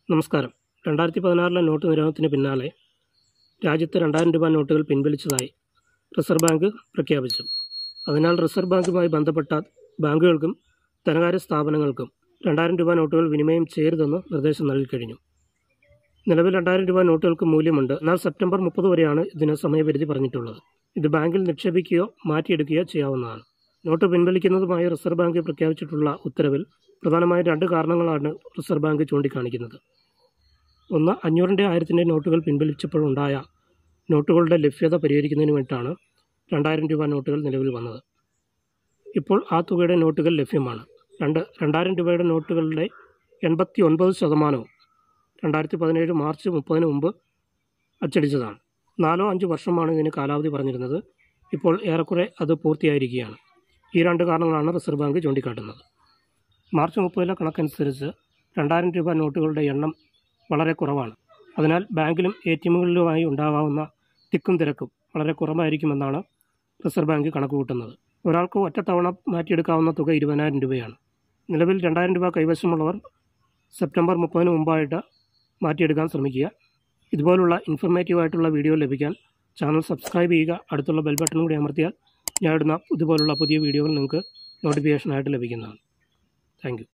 നമസ്കാരം രണ്ടായിരത്തി പതിനാറിലെ നോട്ട് നിരോധനത്തിന് പിന്നാലെ രാജ്യത്ത് രണ്ടായിരം രൂപ നോട്ടുകൾ പിൻവലിച്ചതായി റിസർവ് ബാങ്ക് പ്രഖ്യാപിച്ചു അതിനാൽ റിസർവ് ബാങ്കുമായി ബന്ധപ്പെട്ട ബാങ്കുകൾക്കും ധനകാര്യ സ്ഥാപനങ്ങൾക്കും രണ്ടായിരം രൂപ നോട്ടുകൾ വിനിമയം ചെയ്യരുതെന്ന് നിർദ്ദേശം നൽകിക്കഴിഞ്ഞു നിലവിൽ രണ്ടായിരം രൂപ നോട്ടുകൾക്ക് മൂല്യമുണ്ട് എന്നാൽ സെപ്റ്റംബർ മുപ്പത് വരെയാണ് ഇതിന് സമയപരിധി പറഞ്ഞിട്ടുള്ളത് ഇത് ബാങ്കിൽ നിക്ഷേപിക്കുകയോ മാറ്റിയെടുക്കുകയോ ചെയ്യാവുന്നതാണ് നോട്ട് പിൻവലിക്കുന്നതുമായി റിസർവ് ബാങ്ക് പ്രഖ്യാപിച്ചിട്ടുള്ള ഉത്തരവിൽ പ്രധാനമായും രണ്ട് കാരണങ്ങളാണ് റിസർവ് ബാങ്ക് ചൂണ്ടിക്കാണിക്കുന്നത് ഒന്ന് അഞ്ഞൂറിൻ്റെ ആയിരത്തിൻ്റെ നോട്ടുകൾ പിൻവലിച്ചപ്പോഴുണ്ടായ നോട്ടുകളുടെ ലഭ്യത പരിഹരിക്കുന്നതിന് വേണ്ടിയിട്ടാണ് രണ്ടായിരം രൂപ നോട്ടുകൾ നിലവിൽ വന്നത് ഇപ്പോൾ ആ തുകയുടെ നോട്ടുകൾ ലഭ്യമാണ് രണ്ട് രണ്ടായിരം രൂപയുടെ നോട്ടുകളുടെ എൺപത്തി ഒൻപത് ശതമാനവും രണ്ടായിരത്തി പതിനേഴ് മാർച്ച് മുപ്പതിന് മുമ്പ് അച്ചടിച്ചതാണ് നാലോ അഞ്ച് വർഷമാണ് ഇതിന് കാലാവധി പറഞ്ഞിരുന്നത് ഇപ്പോൾ ഏറെക്കുറെ അത് പൂർത്തിയായിരിക്കുകയാണ് ഈ രണ്ട് കാരണങ്ങളാണ് റിസർവ് ബാങ്ക് ചൂണ്ടിക്കാട്ടുന്നത് മാർച്ച് മുപ്പതിലെ കണക്കനുസരിച്ച് രണ്ടായിരം രൂപ നോട്ടുകളുടെ എണ്ണം വളരെ കുറവാണ് അതിനാൽ ബാങ്കിലും എ ടി എമ്മുകളിലുമായി ഉണ്ടാകാവുന്ന തിക്കും തിരക്കും വളരെ കുറവായിരിക്കുമെന്നാണ് റിസർവ് ബാങ്ക് കണക്ക് കൂട്ടുന്നത് ഒരാൾക്ക് ഒറ്റത്തവണ മാറ്റിയെടുക്കാവുന്ന തുക ഇരുപതിനായിരം രൂപയാണ് നിലവിൽ രണ്ടായിരം രൂപ കൈവശമുള്ളവർ സെപ്റ്റംബർ മുപ്പതിന് മുമ്പായിട്ട് മാറ്റിയെടുക്കാൻ ശ്രമിക്കുക ഇതുപോലുള്ള ഇൻഫർമേറ്റീവ് ആയിട്ടുള്ള വീഡിയോ ലഭിക്കാൻ ചാനൽ സബ്സ്ക്രൈബ് ചെയ്യുക അടുത്തുള്ള ബെൽ ബട്ടൺ കൂടി അമർത്തിയാൽ ഞാൻ ഇടുന്ന ഇതുപോലുള്ള പുതിയ വീഡിയോകൾ നിങ്ങൾക്ക് നോട്ടിഫിക്കേഷനായിട്ട് ലഭിക്കുന്നതാണ് താങ്ക്